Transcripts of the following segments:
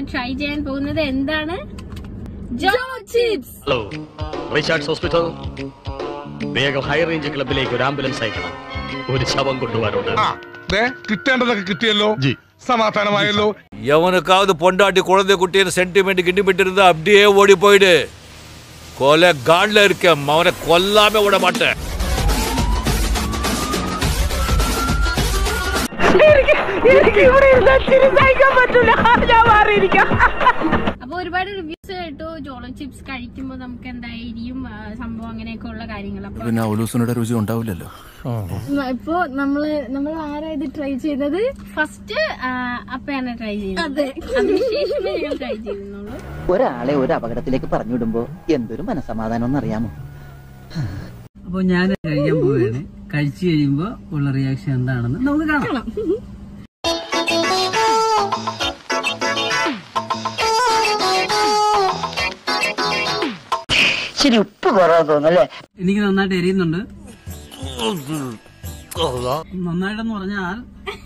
try ചെയ്യാൻ പോകുന്നത് എന്താണ് Joe chips hello Richards hospital വേഗം ഹൈ റേഞ്ച് ക്ലബിലേക്ക് ഒരു ആംബുലൻസ് അയക്കണം ഒരു ശവം കൊണ്ടുപോകാനുണ്ട് ആ ദേ കിട്ടേണ്ടതൊക്കെ കിട്ടിയല്ലോ സമാധാനമായല്ലോ எவனுக்காவது பொண்டாட்டி குழந்தை குட்டின்னு சென்டிமெண்ட் கிண்டிமெண்ட் இருந்தா அப்படியே ஓடி போயிடு கொலை காட்ல இருக்கேன் அவனை கொல்லாம விட மாட்டேன் അപ്പൊ ഒരുപാട് റിവ്യൂസ് കേട്ടു ജോളോ ചിപ്സ് കഴിക്കുമ്പോൾ നമുക്ക് എന്തായിരിക്കും ആ, സംഭവം അങ്ങനെയൊക്കെ ഉള്ള കാര്യങ്ങൾ അപ്പൊ പിന്നെ ഔലൂസിനുടെ രുചി ഉണ്ടാവില്ലല്ലോ ഇപ്പൊ നമ്മള് നമ്മൾ ആരാ ഇത് ട്രൈ ചെയ്തത് ഫസ്റ്റ് അപ്പയാണ് ട്രൈ ചെയ്യുന്നത് അതിനുശേഷമേ ഞങ്ങൾ ട്രൈ ചെയ്യുന്നുള്ളൂ ഒരാളെ ഒരു അപകടത്തിലേക്ക് പറഞ്ഞുവിടുമ്പോ എന്തൊരു മനസമാധാനം എന്നറിയാമോ അപ്പോൾ ഞാൻ കഴിക്കാൻ പോവുകയാണ് കഴിച്ചു കഴിയുമ്പോൾ ഉള്ള റിയാക്ഷൻ എന്താണെന്ന് നമുക്ക് കാണാം ശരി ഉപ്പ് കുറവ് തോന്നല്ലേ എനിക്ക് നന്നായിട്ട് എരിയുന്നുണ്ട് നന്നായിട്ടെന്ന് പറഞ്ഞാൽ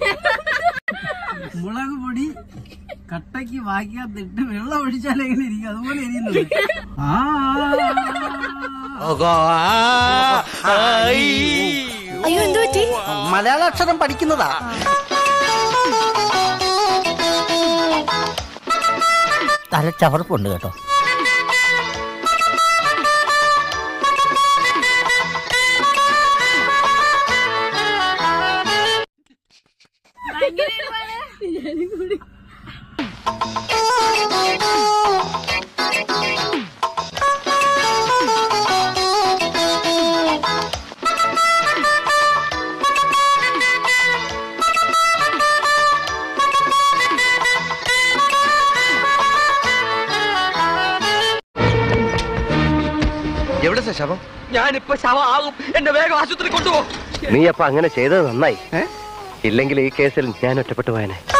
മുളക് പൊടി കട്ടയ്ക്ക് വാക്കിക്കകത്തിട്ട് വെള്ളം ഒഴിച്ചാൽ എങ്ങനെ ഇരിക്കും അതുപോലെ എരിയുന്നുണ്ട് ആ മലയാള അക്ഷരം പഠിക്കുന്നതാ തല ചവർപ്പുണ്ട് കേട്ടോ എവിടെ ശവം ഞാനിപ്പോ ശവമാകും എന്നെ വേഗം ആശുപത്രി കൊണ്ടുപോ നീ അപ്പൊ അങ്ങനെ ചെയ്തത് നന്നായി ഇല്ലെങ്കിൽ ഈ കേസിൽ ഞാൻ ഒറ്റപ്പെട്ടു പോയനെ